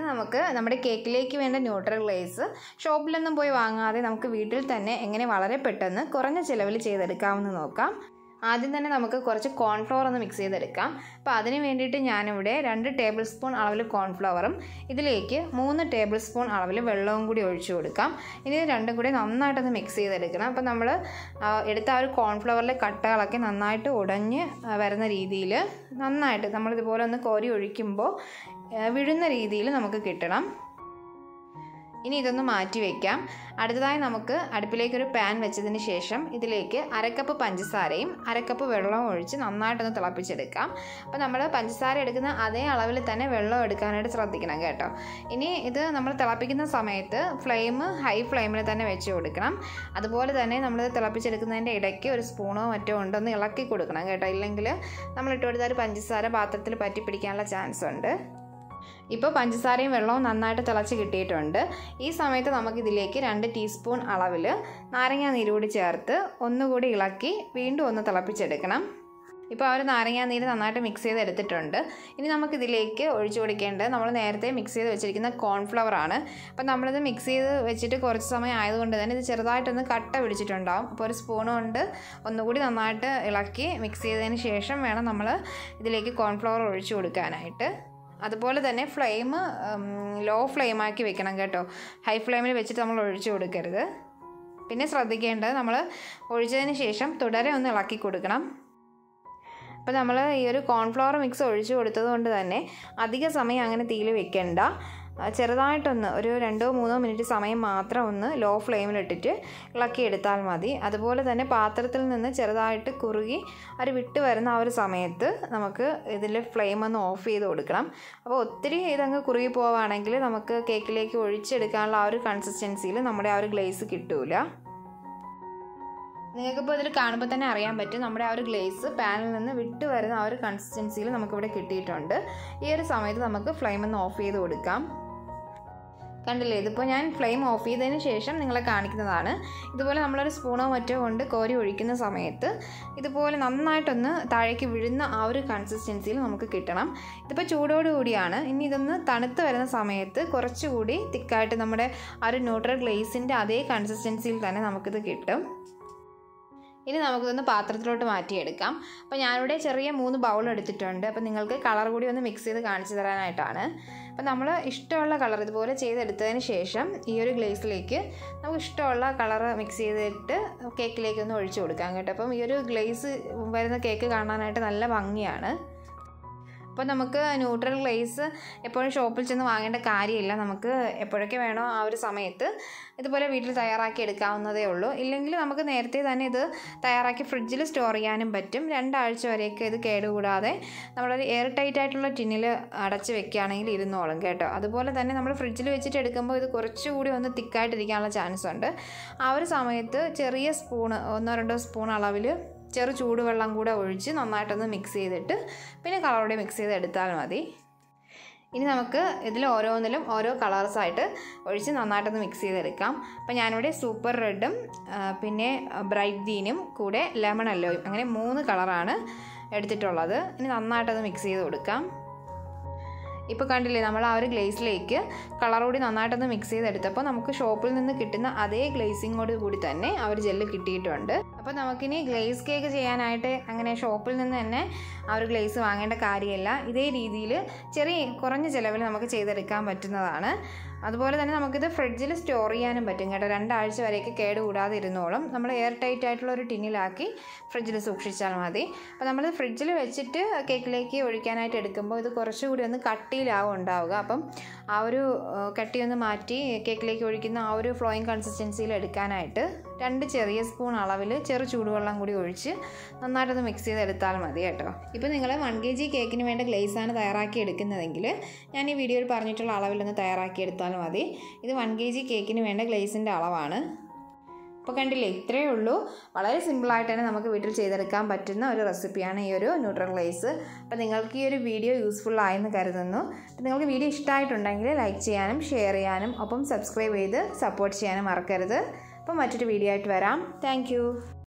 നമുക്ക് നമ്മുടെ കേക്കിലേക്ക് വേണ്ട ന്യൂട്രൽ ഗ്ലേസ് ഷോപ്പിലൊന്നും പോയി വാങ്ങാതെ നമുക്ക് വീട്ടിൽ തന്നെ എങ്ങനെ വളരെ പെട്ടെന്ന് കുറഞ്ഞ ചിലവിൽ ചെയ്തെടുക്കാമെന്ന് നോക്കാം ആദ്യം തന്നെ നമുക്ക് കുറച്ച് കോൺഫ്ലവർ ഒന്ന് മിക്സ് ചെയ്തെടുക്കാം അപ്പോൾ അതിന് വേണ്ടിയിട്ട് ഞാനിവിടെ രണ്ട് ടേബിൾ സ്പൂൺ അളവിൽ കോൺഫ്ലവറും ഇതിലേക്ക് മൂന്ന് ടേബിൾ സ്പൂൺ അളവിൽ വെള്ളവും കൂടി ഒഴിച്ചു കൊടുക്കാം ഇനി ഇത് രണ്ടും കൂടി നന്നായിട്ടൊന്ന് മിക്സ് ചെയ്തെടുക്കണം അപ്പോൾ നമ്മൾ ആ, എടുത്ത ആ ഒരു കോൺഫ്ലവറിലെ കട്ടകളൊക്കെ നന്നായിട്ട് ഉടഞ്ഞ് ആ, വരുന്ന രീതിയിൽ നന്നായിട്ട് നമ്മളിതുപോലെ ഒന്ന് കോരി ഒഴിക്കുമ്പോൾ ആ, വിഴുന്ന രീതിയിൽ നമുക്ക് കിട്ടണം ഇനി ഇതൊന്ന് മാറ്റി വയ്ക്കാം അടുത്തതായി നമുക്ക് അടുപ്പിലേക്കൊരു പാൻ വെച്ചതിന് ശേഷം ഇതിലേക്ക് അരക്കപ്പ് പഞ്ചസാരയും അരക്കപ്പ് വെള്ളവും ഒഴിച്ച് നന്നായിട്ടൊന്ന് തിളപ്പിച്ചെടുക്കാം അപ്പോൾ നമ്മൾ പഞ്ചസാര എടുക്കുന്ന അതേ അളവിൽ തന്നെ വെള്ളം എടുക്കാനായിട്ട് ശ്രദ്ധിക്കണം കേട്ടോ ഇനി ഇത് നമ്മൾ തിളപ്പിക്കുന്ന സമയത്ത് ഫ്ലെയിം ഹൈ ഫ്ലെയിമിൽ തന്നെ വെച്ച് കൊടുക്കണം അതുപോലെ തന്നെ നമ്മൾ തിളപ്പിച്ചെടുക്കുന്നതിൻ്റെ ഇടയ്ക്ക് ഒരു സ്പൂണോ മറ്റോ ഉണ്ടൊന്ന് ഇളക്കി കൊടുക്കണം കേട്ടോ ഇല്ലെങ്കിൽ നമ്മൾ ഇട്ട് കൊടുത്ത ഒരു പഞ്ചസാര പാത്രത്തിൽ പറ്റി പിടിക്കാനുള്ള ചാൻസ് ഉണ്ട് ഇപ്പോൾ പഞ്ചസാരയും വെള്ളവും നന്നായിട്ട് തിളച്ച് കിട്ടിയിട്ടുണ്ട് ഈ സമയത്ത് നമുക്കിതിലേക്ക് രണ്ട് ടീസ്പൂൺ അളവിൽ നാരങ്ങ നീരുകൂടി ചേർത്ത് ഒന്നുകൂടി ഇളക്കി വീണ്ടും ഒന്ന് തിളപ്പിച്ചെടുക്കണം ഇപ്പോൾ ആ ഒരു നാരങ്ങ നീര് നന്നായിട്ട് മിക്സ് ചെയ്ത് എടുത്തിട്ടുണ്ട് ഇനി നമുക്കിതിലേക്ക് ഒഴിച്ചു കൊടുക്കേണ്ടത് നമ്മൾ നേരത്തെ മിക്സ് ചെയ്ത് വെച്ചിരിക്കുന്ന കോൺഫ്ലവർ ആണ് അപ്പോൾ നമ്മളിത് മിക്സ് ചെയ്ത് വെച്ചിട്ട് കുറച്ച് സമയം ആയതുകൊണ്ട് തന്നെ ഇത് ചെറുതായിട്ടൊന്ന് കട്ട പിടിച്ചിട്ടുണ്ടാവും അപ്പോൾ ഒരു സ്പൂൺ കൊണ്ട് ഒന്നുകൂടി നന്നായിട്ട് ഇളക്കി മിക്സ് ചെയ്തതിന് ശേഷം വേണം നമ്മൾ ഇതിലേക്ക് കോൺഫ്ലവർ ഒഴിച്ചു കൊടുക്കാനായിട്ട് അതുപോലെ തന്നെ ഫ്ലെയിം ലോ ഫ്ലെയിമാക്കി വെക്കണം കേട്ടോ ഹൈ ഫ്ലെയിമിൽ വെച്ചിട്ട് നമ്മൾ ഒഴിച്ചു കൊടുക്കരുത് പിന്നെ ശ്രദ്ധിക്കേണ്ടത് നമ്മൾ ഒഴിച്ചതിന് ശേഷം തുടരെ ഒന്ന് ഇളക്കി കൊടുക്കണം അപ്പോൾ നമ്മൾ ഈ ഒരു കോൺഫ്ലവർ മിക്സ് ഒഴിച്ചു കൊടുത്തത് കൊണ്ട് തന്നെ അധിക സമയം അങ്ങനെ തീയിൽ വെക്കണ്ട ആ, ചെറുതായിട്ടൊന്ന് ഒരു രണ്ടോ മൂന്നോ മിനിറ്റ് സമയം മാത്രം ഒന്ന് ലോ ഫ്ലെയിമിലിട്ടിട്ട് ഇളക്കിയെടുത്താൽ മതി അതുപോലെ തന്നെ പാത്രത്തിൽ നിന്ന് ചെറുതായിട്ട് കുറുകി ഒരു വിട്ട് വരുന്ന ആ ഒരു സമയത്ത് നമുക്ക് ഇതിൽ ഫ്ലെയിം ഒന്ന് ഓഫ് ചെയ്ത് കൊടുക്കണം അപ്പോൾ ഒത്തിരി ഇതങ്ങ് കുറുകി പോവുകയാണെങ്കിൽ നമുക്ക് കേക്കിലേക്ക് ഒഴിച്ചെടുക്കാനുള്ള ആ ഒരു കൺസിസ്റ്റൻസിയിൽ നമ്മുടെ ആ ഒരു ഗ്ലേസ് കിട്ടൂല നിങ്ങൾക്കിപ്പോൾ ഇതിൽ കാണുമ്പോൾ തന്നെ അറിയാൻ പറ്റും നമ്മുടെ ആ ഒരു ഗ്ലേസ് പാനിൽ നിന്ന് വിട്ട് വരുന്ന ആ ഒരു കൺസിസ്റ്റൻസിയിൽ നമുക്കിവിടെ കിട്ടിയിട്ടുണ്ട് ഈ ഒരു സമയത്ത് നമുക്ക് ഫ്ലെയിം ഒന്ന് ഓഫ് ചെയ്ത് കൊടുക്കാം കണ്ടില്ലേ ഇതിപ്പോൾ ഞാൻ ഫ്ലെയിം ഓഫ് ചെയ്തതിന് ശേഷം നിങ്ങളെ കാണിക്കുന്നതാണ് ഇതുപോലെ നമ്മളൊരു സ്പൂണോ മറ്റോ കൊണ്ട് കോരി ഒഴിക്കുന്ന സമയത്ത് ഇതുപോലെ നന്നായിട്ടൊന്ന് താഴേക്ക് വീഴുന്ന ആ ഒരു കൺസിസ്റ്റൻസിയിൽ നമുക്ക് കിട്ടണം ഇതിപ്പോൾ ചൂടോടുകൂടിയാണ് ഇനി ഇതൊന്ന് തണുത്ത് വരുന്ന സമയത്ത് കുറച്ചുകൂടി തിക്കായിട്ട് നമ്മുടെ ആ ഒരു ന്യൂട്രൽ ഗ്ലേസിൻ്റെ അതേ കൺസിസ്റ്റൻസിയിൽ തന്നെ നമുക്കിത് കിട്ടും ഇനി നമുക്കിതൊന്ന് പാത്രത്തിലോട്ട് മാറ്റിയെടുക്കാം അപ്പോൾ ഞാനിവിടെ ചെറിയ മൂന്ന് ബൗൾ എടുത്തിട്ടുണ്ട് അപ്പോൾ നിങ്ങൾക്ക് കളർ കൂടി ഒന്ന് മിക്സ് ചെയ്ത് കാണിച്ചു തരാനായിട്ടാണ് അപ്പോൾ നമ്മൾ ഇഷ്ടമുള്ള കളർ ഇതുപോലെ ചെയ്തെടുത്തതിന് ശേഷം ഈ ഒരു ഗ്ലേസിലേക്ക് നമുക്ക് ഇഷ്ടമുള്ള കളർ മിക്സ് ചെയ്തിട്ട് കേക്കിലേക്ക് ഒന്ന് ഒഴിച്ചു കൊടുക്കാം കേട്ടോ അപ്പം ഈ ഒരു ഗ്ലേസ് വരുന്ന കേക്ക് കാണാനായിട്ട് നല്ല ഭംഗിയാണ് അപ്പോൾ നമുക്ക് ന്യൂട്രൽ ഗ്ലേസ് എപ്പോഴും ഷോപ്പിൽ ചെന്ന് വാങ്ങേണ്ട കാര്യമില്ല നമുക്ക് എപ്പോഴൊക്കെ വേണോ ആ ഒരു സമയത്ത് ഇതുപോലെ വീട്ടിൽ തയ്യാറാക്കി എടുക്കാവുന്നതേ ഉള്ളൂ ഇല്ലെങ്കിൽ നമുക്ക് നേരത്തെ തന്നെ ഇത് തയ്യാറാക്കി ഫ്രിഡ്ജിൽ സ്റ്റോർ ചെയ്യാനും പറ്റും രണ്ടാഴ്ച വരെയൊക്കെ ഇത് കേടുകൂടാതെ നമ്മളൊരു എയർ ടൈറ്റ് ആയിട്ടുള്ള ടിന്നിൽ അടച്ച് വെക്കുകയാണെങ്കിൽ ഇരുന്നോളും കേട്ടോ അതുപോലെ തന്നെ നമ്മൾ ഫ്രിഡ്ജിൽ വെച്ചിട്ട് എടുക്കുമ്പോൾ ഇത് കുറച്ചുകൂടി ഒന്ന് തിക്കായിട്ടിരിക്കാനുള്ള ചാൻസ് ഉണ്ട് ആ ഒരു സമയത്ത് ചെറിയ സ്പൂണ് ഒന്നോ രണ്ടോ സ്പൂൺ അളവിൽ ചെറു ചൂടുവെള്ളം കൂടെ ഒഴിച്ച് നന്നായിട്ടൊന്ന് മിക്സ് ചെയ്തിട്ട് പിന്നെ കളറോടെ മിക്സ് ചെയ്ത് എടുത്താൽ മതി ഇനി നമുക്ക് ഇതിൽ ഓരോന്നിലും ഓരോ കളേഴ്സായിട്ട് ഒഴിച്ച് നന്നായിട്ടൊന്ന് മിക്സ് ചെയ്തെടുക്കാം അപ്പോൾ ഞാനിവിടെ സൂപ്പർ റെഡും ആ, പിന്നെ ബ്രൈറ്റ് ഗ്രീനും കൂടെ ലെമൺ അല്ലോയും അങ്ങനെ മൂന്ന് കളറാണ് എടുത്തിട്ടുള്ളത് ഇനി നന്നായിട്ടത് മിക്സ് ചെയ്ത് കൊടുക്കാം ഇപ്പോൾ കണ്ടില്ലേ നമ്മൾ ആ ഒരു ഗ്ലേസിലേക്ക് കളർ കൂടി നന്നായിട്ടൊന്ന് മിക്സ് ചെയ്തെടുത്തപ്പോൾ നമുക്ക് ഷോപ്പിൽ നിന്ന് കിട്ടുന്ന അതേ ഗ്ലേസിങ്ങോട് കൂടി തന്നെ ആ ഒരു ജെല്ല് കിട്ടിയിട്ടുണ്ട് അപ്പോൾ നമുക്കിനി ഗ്ലേസ് കേക്ക് ചെയ്യാനായിട്ട് അങ്ങനെ ഷോപ്പിൽ നിന്ന് തന്നെ ആ ഒരു ഗ്ലേസ് വാങ്ങേണ്ട കാര്യമില്ല ഇതേ രീതിയിൽ ചെറിയ കുറഞ്ഞ ചിലവിൽ നമുക്ക് ചെയ്തെടുക്കാൻ പറ്റുന്നതാണ് അതുപോലെ തന്നെ നമുക്കിത് ഫ്രിഡ്ജിൽ സ്റ്റോർ ചെയ്യാനും പറ്റും കേട്ടോ രണ്ടാഴ്ച വരെയൊക്കെ കേട് കൂടാതെ ഇരുന്നോളും നമ്മൾ എയർ ടൈറ്റ് ആയിട്ടുള്ള ഒരു ടിന്നിലാക്കി ഫ്രിഡ്ജിൽ സൂക്ഷിച്ചാൽ മതി അപ്പോൾ നമ്മൾ ഫ്രിഡ്ജിൽ വെച്ചിട്ട് കേക്കിലേക്ക് ഒഴിക്കാനായിട്ട് എടുക്കുമ്പോൾ ഇത് കുറച്ചുകൂടി ഒന്ന് കട്ടിയിലാവും ഉണ്ടാവുക അപ്പം ആ ഒരു ആ, കട്ടി ഒന്ന് മാറ്റി കേക്കിലേക്ക് ഒഴിക്കുന്ന ആ ഒരു ഫ്ലോയിങ് കൺസിസ്റ്റൻസിയിൽ എടുക്കാനായിട്ട് രണ്ട് ചെറിയ സ്പൂൺ അളവിൽ ചെറു ചൂടുവെള്ളം കൂടി ഒഴിച്ച് നന്നായിട്ടൊന്ന് മിക്സ് ചെയ്ത് എടുത്താൽ മതി കേട്ടോ ഇപ്പോൾ നിങ്ങൾ വൺ കെ ജി കേക്കിന് വേണ്ട ഗ്ലേസാണ് തയ്യാറാക്കി എടുക്കുന്നതെങ്കിൽ ഞാൻ ഈ വീഡിയോയിൽ പറഞ്ഞിട്ടുള്ള അളവിലൊന്ന് തയ്യാറാക്കി എടുത്താൽ മതി ഇത് വൺ കെ ജി കേക്കിന് വേണ്ട ഗ്ലേസിൻ്റെ അളവാണ് അപ്പോൾ കണ്ടില്ലേ ഇത്രയേ ഉള്ളൂ വളരെ സിമ്പിളായിട്ട് തന്നെ നമുക്ക് വീട്ടിൽ ചെയ്തെടുക്കാൻ പറ്റുന്ന ഒരു റെസിപ്പിയാണ് ഈ ഒരു ന്യൂട്രൽ ഗ്ലേസ് അപ്പോൾ നിങ്ങൾക്ക് ഈ ഒരു വീഡിയോ യൂസ്ഫുൾ ആയെന്ന് കരുതുന്നു അപ്പോൾ നിങ്ങൾക്ക് വീഡിയോ ഇഷ്ടമായിട്ടുണ്ടെങ്കിൽ ലൈക്ക് ചെയ്യാനും ഷെയർ ചെയ്യാനും ഒപ്പം സബ്സ്ക്രൈബ് ചെയ്ത് സപ്പോർട്ട് ചെയ്യാനും മറക്കരുത് അപ്പോൾ മറ്റൊരു വീഡിയോ ആയിട്ട് വരാം താങ്ക്